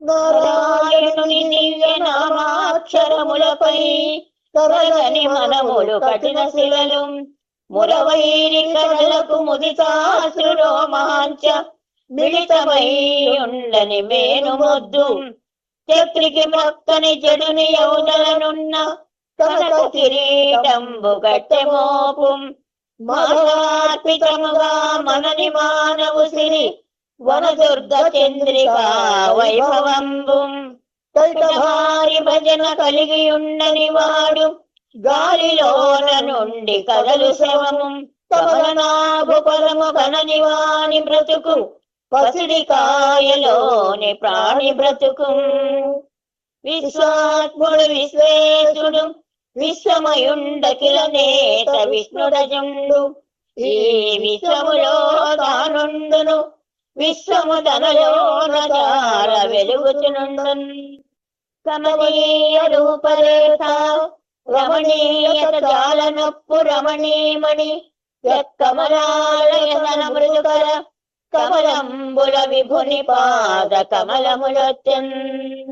నారాయణుని దివ్య నామాక్షరములపై కరగని మనములు కఠిన శిలలు మురవైరి కథలకు ముదితాసు రోమాంచ మిళితమై ఉండని మేను మొద్దు చక్రికి మొక్కని జడుని యౌదలనున్న కనక కిరీటంబు గట్టె మోపు మాధార్పితముగా మనని మానవు సిరి వనదుర్గ చంద్రిక వైభవంబు భారి భజన కలిగి ఉండని వాడు గాలిలోన నుండి కదలు శవము కమలనాభు పరము కనని వాని బ్రతుకు పసిడి కాయలోని ప్రాణి బ్రతుకు విశ్వాత్ముడు విశ్వేశుడు విశ్వమయుండకిల నేత విష్ణుడజుండు ఈ విశ్వములో తానుండును విశ్వము తనలోన చార వెలుగుచునుండును కమనీయ రూపరేఖ రమణీయత జాల నొప్పు రమణీమణి కమలాలయన మృదుకర కమలంబుల విభుని పాద కమలములొచ్చన్